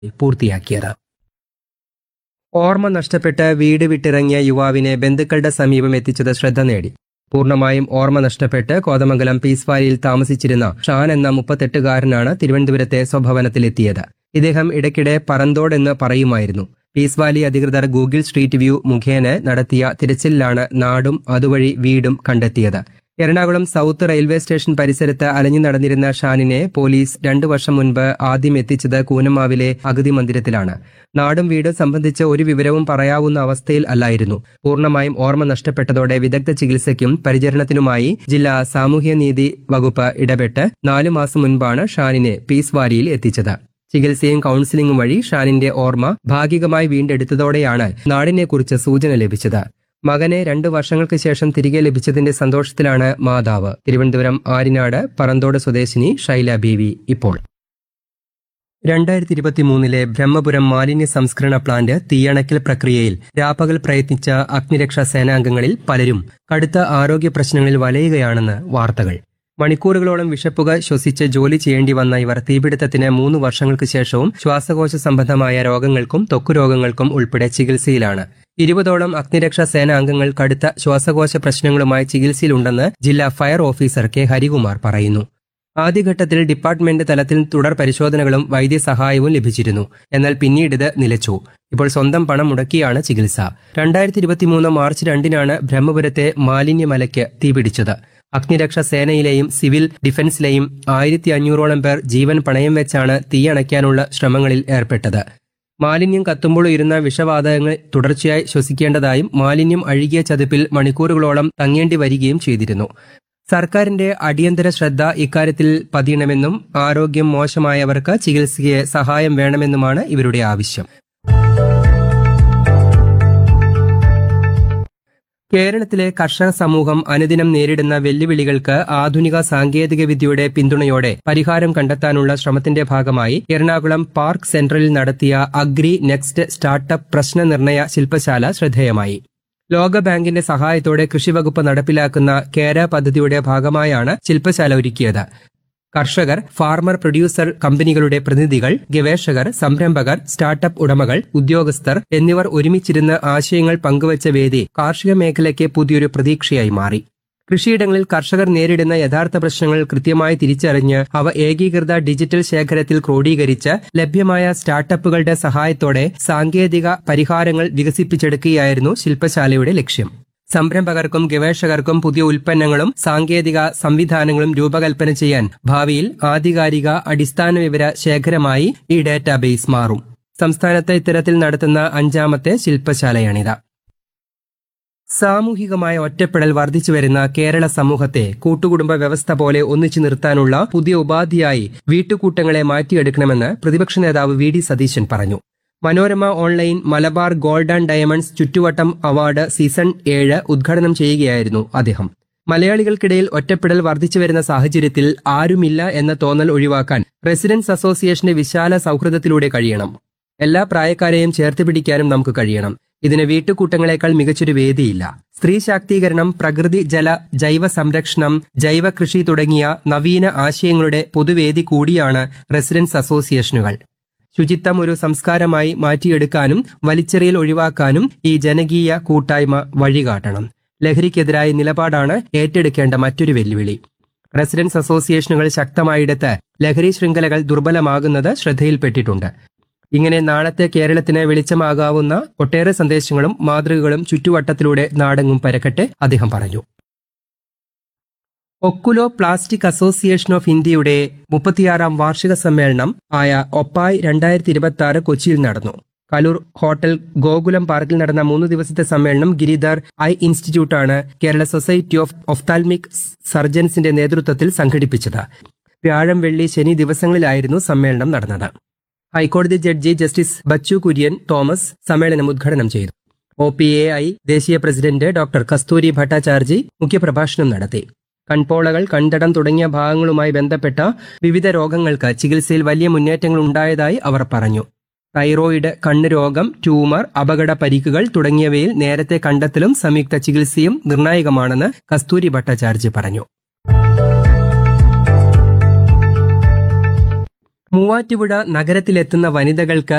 പൂർത്തിയാക്കിയത് ഓർമ്മ നഷ്ടപ്പെട്ട് വീട് വിട്ടിറങ്ങിയ യുവാവിനെ ബന്ധുക്കളുടെ സമീപം എത്തിച്ചത് ശ്രദ്ധ നേടി പൂർണ്ണമായും ഓർമ്മ നഷ്ടപ്പെട്ട് കോതമംഗലം പീസ് വാലിയിൽ താമസിച്ചിരുന്ന ഷാൻ എന്ന മുപ്പത്തെട്ടുകാരനാണ് തിരുവനന്തപുരത്തെ സ്വഭവനത്തിലെത്തിയത് ഇദ്ദേഹം ഇടയ്ക്കിടെ പറന്തോട് എന്ന് പറയുമായിരുന്നു പീസ് വാലി അധികൃതർ ഗൂഗിൾ സ്ട്രീറ്റ് വ്യൂ മുഖേന നടത്തിയ തിരച്ചിലിലാണ് നാടും അതുവഴി വീടും കണ്ടെത്തിയത് എറണാകുളം സൗത്ത് റെയിൽവേ സ്റ്റേഷൻ പരിസരത്ത് അലഞ്ഞു നടന്നിരുന്ന ഷാനിനെ പോലീസ് രണ്ടു വർഷം മുൻപ് ആദ്യം എത്തിച്ചത് കൂനമാവിലെ അഗതി മന്ദിരത്തിലാണ് നാടും വീടും സംബന്ധിച്ച് ഒരു വിവരവും പറയാവുന്ന അവസ്ഥയിൽ അല്ലായിരുന്നു പൂർണ്ണമായും ഓർമ്മ നഷ്ടപ്പെട്ടതോടെ വിദഗ്ധ ചികിത്സയ്ക്കും പരിചരണത്തിനുമായി ജില്ലാ സാമൂഹ്യനീതി വകുപ്പ് ഇടപെട്ട് നാലു മാസം മുൻപാണ് ഷാനിനെ പീസ് വാലിയിൽ എത്തിച്ചത് ചികിത്സയും കൌൺസിലിംഗും വഴി ഷാനിന്റെ ഓർമ്മ ഭാഗികമായി വീണ്ടെടുത്തതോടെയാണ് നാടിനെക്കുറിച്ച് സൂചന ലഭിച്ചത് മകനെ രണ്ടു വർഷങ്ങൾക്ക് ശേഷം തിരികെ ലഭിച്ചതിന്റെ സന്തോഷത്തിലാണ് മാതാവ് തിരുവനന്തപുരം ആരിനാട് പറന്തോട് സ്വദേശിനി ഷൈല ബീവി ഇപ്പോൾ രണ്ടായിരത്തി ഇരുപത്തിമൂന്നിലെ ബ്രഹ്മപുരം മാലിന്യ സംസ്കരണ പ്ലാന്റ് തീയണക്കൽ പ്രക്രിയയിൽ രാപ്പകൽ പ്രയത്നിച്ച അഗ്നിരക്ഷാ സേനാംഗങ്ങളിൽ പലരും കടുത്ത ആരോഗ്യ പ്രശ്നങ്ങളിൽ വലയുകയാണെന്ന് വാർത്തകൾ മണിക്കൂറുകളോളം വിഷപ്പുക ശ്വസിച്ച് ജോലി ചെയ്യേണ്ടി വന്ന ഇവർ തീപിടുത്തത്തിന് മൂന്ന് വർഷങ്ങൾക്ക് ശേഷവും ശ്വാസകോശ സംബന്ധമായ രോഗങ്ങൾക്കും ത്വക്കു രോഗങ്ങൾക്കും ഉൾപ്പെടെ ചികിത്സയിലാണ് ഇരുപതോളം അഗ്നിരക്ഷാ സേനാംഗങ്ങൾ കടുത്ത ശ്വാസകോശ പ്രശ്നങ്ങളുമായി ചികിത്സയിലുണ്ടെന്ന് ജില്ലാ ഫയർ ഓഫീസർ കെ ഹരികുമാർ പറയുന്നു ആദ്യഘട്ടത്തിൽ ഡിപ്പാർട്ട്മെന്റ് തലത്തിൽ തുടർ പരിശോധനകളും വൈദ്യസഹായവും ലഭിച്ചിരുന്നു എന്നാൽ പിന്നീട് ഇത് നിലച്ചു ഇപ്പോൾ സ്വന്തം പണം മുടക്കിയാണ് ചികിത്സ രണ്ടായിരത്തി ഇരുപത്തിമൂന്ന് മാർച്ച് രണ്ടിനാണ് ബ്രഹ്മപുരത്തെ മാലിന്യമലയ്ക്ക് തീപിടിച്ചത് അഗ്നിരക്ഷാ സേനയിലെയും സിവിൽ ഡിഫൻസിലെയും ആയിരത്തി അഞ്ഞൂറോളം പേർ ജീവൻ പണയം വെച്ചാണ് തീയണയ്ക്കാനുള്ള ശ്രമങ്ങളിൽ ഏർപ്പെട്ടത് മാലിന്യം കത്തുമ്പോൾ ഇരുന്ന വിഷവാതകങ്ങൾ തുടർച്ചയായി ശ്വസിക്കേണ്ടതായും മാലിന്യം അഴുകിയ ചതുപ്പിൽ മണിക്കൂറുകളോളം തങ്ങേണ്ടി വരികയും ചെയ്തിരുന്നു സർക്കാരിന്റെ അടിയന്തര ശ്രദ്ധ ഇക്കാര്യത്തിൽ പതിയണമെന്നും ആരോഗ്യം മോശമായവർക്ക് ചികിത്സയ്ക്ക് സഹായം വേണമെന്നുമാണ് ഇവരുടെ ആവശ്യം കേരളത്തിലെ കർഷക സമൂഹം അനുദിനം നേരിടുന്ന വെല്ലുവിളികൾക്ക് ആധുനിക സാങ്കേതിക വിദ്യയുടെ പിന്തുണയോടെ പരിഹാരം കണ്ടെത്താനുള്ള ശ്രമത്തിന്റെ ഭാഗമായി എറണാകുളം പാർക്ക് സെൻട്രലിൽ നടത്തിയ അഗ്രി നെക്സ്റ്റ് സ്റ്റാർട്ടപ്പ് പ്രശ്നനിർണയ ശില്പശാല ശ്രദ്ധേയമായി ലോകബാങ്കിന്റെ സഹായത്തോടെ കൃഷിവകുപ്പ് നടപ്പിലാക്കുന്ന കേര പദ്ധതിയുടെ ഭാഗമായാണ് ശില്പശാല ഒരുക്കിയത് കർഷകർ ഫാർമർ പ്രൊഡ്യൂസർ കമ്പനികളുടെ പ്രതിനിധികൾ ഗവേഷകർ സംരംഭകർ സ്റ്റാർട്ടപ്പ് ഉടമകൾ ഉദ്യോഗസ്ഥർ എന്നിവർ ഒരുമിച്ചിരുന്ന് ആശയങ്ങൾ പങ്കുവച്ച വേദി കാർഷിക മേഖലയ്ക്ക് പുതിയൊരു പ്രതീക്ഷയായി മാറി കൃഷിയിടങ്ങളിൽ കർഷകർ നേരിടുന്ന യഥാർത്ഥ പ്രശ്നങ്ങൾ കൃത്യമായി തിരിച്ചറിഞ്ഞ് അവ ഏകീകൃത ഡിജിറ്റൽ ശേഖരത്തിൽ ക്രോഡീകരിച്ച് ലഭ്യമായ സ്റ്റാർട്ടപ്പുകളുടെ സഹായത്തോടെ സാങ്കേതിക പരിഹാരങ്ങൾ വികസിപ്പിച്ചെടുക്കുകയായിരുന്നു ശില്പശാലയുടെ ലക്ഷ്യം സംരംഭകർക്കും ഗവേഷകർക്കും പുതിയ ഉൽപ്പന്നങ്ങളും സാങ്കേതിക സംവിധാനങ്ങളും രൂപകൽപ്പന ചെയ്യാൻ ഭാവിയിൽ ആധികാരിക അടിസ്ഥാന വിവര ശേഖരമായി ഈ ഡാറ്റാബേസ് മാറും സംസ്ഥാനത്ത് ഇത്തരത്തിൽ നടത്തുന്ന അഞ്ചാമത്തെ ശില്പശാലയാണിത് സാമൂഹികമായ ഒറ്റപ്പെടൽ വർദ്ധിച്ചു വരുന്ന കേരള സമൂഹത്തെ കൂട്ടുകുടുംബ വ്യവസ്ഥ പോലെ ഒന്നിച്ചു നിർത്താനുള്ള പുതിയ ഉപാധിയായി വീട്ടുകൂട്ടങ്ങളെ മാറ്റിയെടുക്കണമെന്ന് പ്രതിപക്ഷ നേതാവ് വി ഡി സതീശൻ പറഞ്ഞു Manorama online Malabar gold and diamonds ചുറ്റുവട്ടം അവാർഡ് സീസൺ ഏഴ് ഉദ്ഘാടനം ചെയ്യുകയായിരുന്നു അദ്ദേഹം മലയാളികൾക്കിടയിൽ ഒറ്റപ്പെടൽ വർദ്ധിച്ചു വരുന്ന സാഹചര്യത്തിൽ ആരുമില്ല എന്ന തോന്നൽ ഒഴിവാക്കാൻ റെസിഡൻസ് അസോസിയേഷന്റെ വിശാല സൗഹൃദത്തിലൂടെ കഴിയണം എല്ലാ പ്രായക്കാരെയും ചേർത്ത് പിടിക്കാനും നമുക്ക് കഴിയണം ഇതിന് വീട്ടുകൂട്ടങ്ങളെക്കാൾ മികച്ചൊരു വേദിയില്ല സ്ത്രീ ശാക്തീകരണം പ്രകൃതി ജല ജൈവ സംരക്ഷണം ജൈവ കൃഷി തുടങ്ങിയ നവീന ആശയങ്ങളുടെ പൊതുവേദി കൂടിയാണ് റെസിഡൻസ് അസോസിയേഷനുകൾ ശുചിത്വം ഒരു സംസ്കാരമായി മാറ്റിയെടുക്കാനും വലിച്ചെറിയൽ ഒഴിവാക്കാനും ഈ ജനകീയ കൂട്ടായ്മ വഴികാട്ടണം ലഹരിക്കെതിരായ നിലപാടാണ് ഏറ്റെടുക്കേണ്ട മറ്റൊരു വെല്ലുവിളി റെസിഡൻസ് അസോസിയേഷനുകൾ ശക്തമായിടത്ത് ലഹരി ശൃംഖലകൾ ദുർബലമാകുന്നത് ശ്രദ്ധയിൽപ്പെട്ടിട്ടുണ്ട് ഇങ്ങനെ നാളത്തെ കേരളത്തിന് വെളിച്ചമാകാവുന്ന ഒട്ടേറെ സന്ദേശങ്ങളും മാതൃകകളും ചുറ്റുവട്ടത്തിലൂടെ നാടെങ്ങും പരക്കട്ടെ അദ്ദേഹം പറഞ്ഞു ഒക്കുലോ പ്ലാസ്റ്റിക് അസോസിയേഷൻ ഓഫ് ഇന്ത്യയുടെ മുപ്പത്തിയാറാം വാർഷിക സമ്മേളനം ആയ ഒപ്പായ് രണ്ടായിരത്തി ഇരുപത്തി ആറ് കൊച്ചിയിൽ നടന്നു കലൂർ ഹോട്ടൽ ഗോകുലം പാർക്കിൽ നടന്ന മൂന്ന് ദിവസത്തെ സമ്മേളനം ഗിരിധർ ഐ ഇൻസ്റ്റിറ്റ്യൂട്ടാണ് കേരള സൊസൈറ്റി ഓഫ് ഒഫ്താൽമിക് സർജൻസിന്റെ നേതൃത്വത്തിൽ സംഘടിപ്പിച്ചത് വ്യാഴം വെള്ളി ശനി ദിവസങ്ങളിലായിരുന്നു സമ്മേളനം നടന്നത് ഹൈക്കോടതി ജഡ്ജി ജസ്റ്റിസ് ബച്ചു കുര്യൻ തോമസ് സമ്മേളനം ഉദ്ഘാടനം ചെയ്തു ഒ പി എ ഐ ദേശീയ പ്രസിഡന്റ് ഡോക്ടർ കസ്തൂരി ഭട്ടാചാർജി മുഖ്യപ്രഭാഷണം നടത്തി കൺപോളകൾ കൺതടം തുടങ്ങിയ ഭാഗങ്ങളുമായി ബന്ധപ്പെട്ട വിവിധ രോഗങ്ങൾക്ക് ചികിത്സയിൽ വലിയ മുന്നേറ്റങ്ങൾ ഉണ്ടായതായി അവർ പറഞ്ഞു തൈറോയിഡ് കണ്ണ് രോഗം ട്യൂമർ അപകട പരിക്കുകൾ തുടങ്ങിയവയിൽ നേരത്തെ കണ്ടെത്തലും സംയുക്ത ചികിത്സയും നിർണായകമാണെന്ന് കസ്തൂരി ഭട്ടാചാർജി പറഞ്ഞു മൂവാറ്റുപുഴ നഗരത്തിലെത്തുന്ന വനിതകൾക്ക്